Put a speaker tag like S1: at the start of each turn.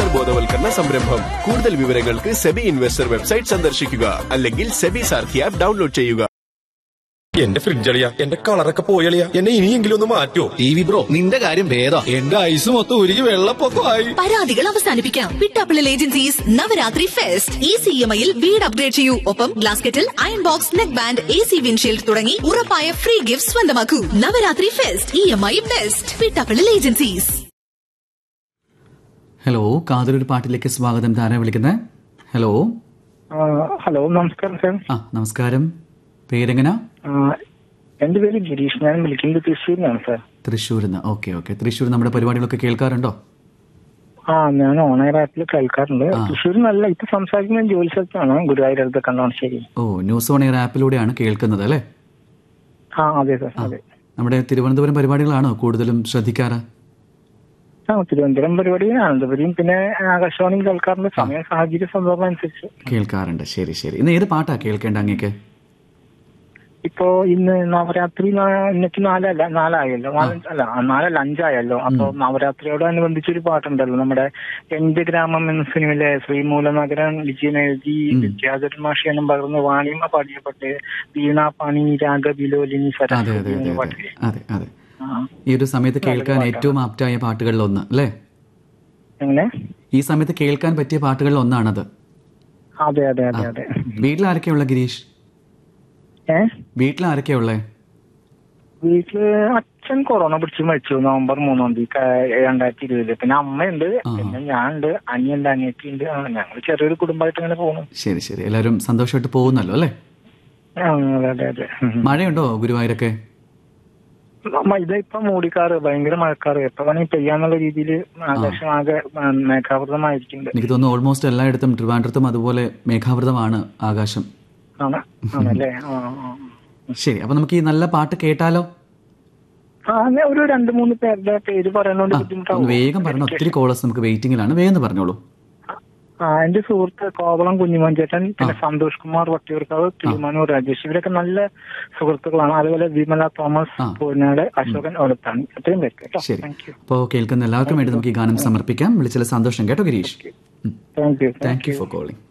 S1: ബോധവൽക്കരണ സംരംഭം കൂടുതൽ വിവരങ്ങൾക്ക് സെബി ഇൻവെസ്റ്റർ വെബ്സൈറ്റ് സന്ദർശിക്കുക അല്ലെങ്കിൽ സെബി സാർഥി ആപ്പ് ഡൗൺലോഡ് ചെയ്യുക
S2: എന്റെ ഫ്രിഡ്ജ് അളിയ എന്റെ കളറൊക്കെ പോയളിയ എന്നെ ഇനിയെങ്കിലും ഒന്ന് മാറ്റോ
S3: ടി വി ബ്രോ നിന്റെ കാര്യം ഭേദം എന്റെ ഐസ് മൊത്തം ഉരുകി വെള്ളപ്പൊക്കമായി
S4: പരാതികൾ അവസാനിപ്പിക്കാം Pittappillil agencies Navaratri fest easy M ഐയിൽ വീട് അപ്ഗ്രേഡ് ചെയ്യൂ ഒപ്പം glass kettle iron box neck band A C windshield തുടങ്ങി ഉറപ്പായ ഫ്രീ ഗിഫ്റ്റ് സ്വന്തമാക്കൂ Navaratri fest E M I best Pittappillil agencies
S5: hello കാതലൊരു പാട്ടിലേക്ക് സ്വാഗതം താരാ വിളിക്കുന്നത് ഹലോ
S6: ആ, ഹലോ നമസ്കാരം സാർ
S5: ആ നമസ്കാരം പേരെങ്ങനാ
S6: ആ, എന്റെ പേര് ഗിരീഷ് ഞാൻ വിളിക്കുന്നത് തൃശ്ശൂരിനാണ് സാർ
S5: തൃശ്ശൂരിൽ നിന്ന് ഓക്കെ ഓക്കെ തൃശ്ശൂർ നമ്മുടെ പരിപാടികളൊക്കെ കേൾക്കാറുണ്ടോ
S6: ആ ഞാൻ ഓണയർ ആപ്പിൽ കേൾക്കാറുണ്ട്
S5: ആ.
S6: തൃശ്ശൂർ നല്ല ഇപ്പൊ സംസാരിക്കുന്ന ഞാൻ ജോലി സ്ഥലത്താണ് ഗുരുവായൂർ അടുത്ത് കണ്ണോണശ്ശേരി
S5: ഓ ന്യൂസ് ഓൺ എയർ ആപ്പിലൂടെയാണ് കേൾക്കുന്നത് അല്ലേ
S6: ആ അതെ സാർ
S5: ആ
S6: അതെ
S5: നമ്മുടെ തിരുവനന്തപുരം പരിപാടികളാണോ കൂടുതലും ശ്രദ്ധിക്കാറ്
S6: ആ തിരുവനന്തപുരം പരിപാടി അനന്തപുരിയും പിന്നെ ആകാശവാണിയും കേൾക്കാറുണ്ട് സമയം സാഹചര്യ സന്ദർഭം അനുസരിച്ച്
S5: കേൾക്കാറുണ്ട് ശരി ശരി ഇന്ന് ഏത് പാട്ടാ കേൾക്കേണ്ട അങ്ങേക്ക്
S6: ഇപ്പോ ഇന്ന് നവരാത്രി നാ- ഇന്നക്ക് നാലല്ല നാലായല്ലോ നാലഞ്ച് അല്ല ആ, നാലല്ല അഞ്ചായല്ലോ അപ്പൊ നവരാത്രിയോടനുബന്ധിച്ചൊരു പാട്ടുണ്ടല്ലോ നമ്മുടെ എന്റെ ഗ്രാമം എന്ന സിനിമയിലെ ശ്രീമൂലനഗരൻ വിജയൻ എഴുതി വിദ്യാധരൻ മാഷിയെന്നും പകർന്ന് വാണിയമ്മ പാടിയപ്പെട്ട് വീണാപാണി രാഗവിലോലിനി
S5: അതെ അതെ
S6: സരസ്വതി
S5: അതെ
S6: എന്ന
S5: അതെ
S6: പാട്ടില്ലേ
S5: അതെ അതെ
S6: ആ.
S5: ഈ ഒരു സമയത്ത് കേൾക്കാൻ ഏറ്റവും ആപ്റ്റായ പാട്ടുകളിൽ ഒന്ന് അല്ലേ
S6: എങ്ങനെ
S5: ഈ സമയത്ത് കേൾക്കാൻ പറ്റിയ പാട്ടുകളിൽ ഒന്നാണത്
S6: അതെ അതെ അതെ അതെ
S5: വീട്ടിൽ ആരൊക്കെയുള്ള ഗിരീഷ്
S6: ഏ
S5: വീട്ടിൽ ആരൊക്കെയുള്ളേ
S6: വീട്ടില് അച്ഛൻ കൊറോണ പിടിച്ച് മരിച്ചു നവംബർ മൂന്നാം തീയതി ക- രണ്ടായിരത്തി ഇരുപതില് പിന്നെ അമ്മയുണ്ട്
S5: ആ.
S6: പിന്നെ ഞാനുണ്ട് അനിയുണ്ട് അനിയത്തിയുണ്ട് ആ, ഞങ്ങൾ ചെറിയൊരു കുടുംബമായിട്ട് ഇങ്ങനെ പോകുന്നു
S5: ശരി ശരി എല്ലാവരും സന്തോഷമായിട്ട് പോകുന്നല്ലോ അല്ലേ
S6: ആ, അതെ അതെ അതെ ഉം.
S5: മഴയുണ്ടോ ഗുരുവായൂരൊക്കെ
S6: അമ്മ ഇതാ ഇപ്പൊ മൂടിക്കാറ് ഭയങ്കര മഴക്കാറ് എപ്പോ വേണമെങ്കിൽ പെയ്യാന്നുള്ള രീതിയിൽ ആകാശം ആകെ ആ, മേഘാവൃതമായിരിക്കുന്നുണ്ട്
S5: എനിക്ക് തോന്നുന്നു ഓൾമോസ്റ്റ് എല്ലായിടത്തും ട്രിവാൻഡ്രത്തും അതുപോലെ മേഘാവൃതമാണ് ആകാശം
S6: ആണ് ആണല്ലേ ആ ആ.
S5: ശരി അപ്പൊ നമുക്ക് ഈ നല്ല പാട്ട് കേട്ടാലോ
S6: ആ അങ്ങനെ ഒരു രണ്ട് മൂന്ന് പേരുടെ പേര് പറയാനോണ്ട്
S5: ആ
S6: ബുദ്ധിമുട്ടാവും
S5: ഒന്ന് വേഗം പറഞ്ഞു ഒത്തിരി കോളേഴ്സ് നമുക്ക് വെയിറ്റിംഗിലാണ് വേഗം ഒന്ന് പറഞ്ഞോളൂ
S6: ആ എന്റെ സുഹൃത്ത് കോവളം കുഞ്ഞുമോൻ ചേട്ടൻ പിന്നെ സന്തോഷ് കുമാർ വട്ടിയൂർക്കാവ് കിളിമാനൂർ രാജേഷ് ഇവരൊക്കെ നല്ല സുഹൃത്തുക്കളാണ് അതുപോലെ വിമല തോമസ്
S5: ആ.
S6: പൂനാട് അശോകൻ ഓലത്താണ് അത്രയും പേര് കേട്ടോ
S5: ശരി
S6: താങ്ക് യു
S5: അപ്പോൾ കേൾക്കുന്ന എല്ലാവർക്കും വേണ്ടി നമുക്ക് ഈ ഗാനം സമർപ്പിക്കാം വിളിച്ചാൽ സന്തോഷം കേട്ടോ Girish
S6: thank you
S5: thank you for calling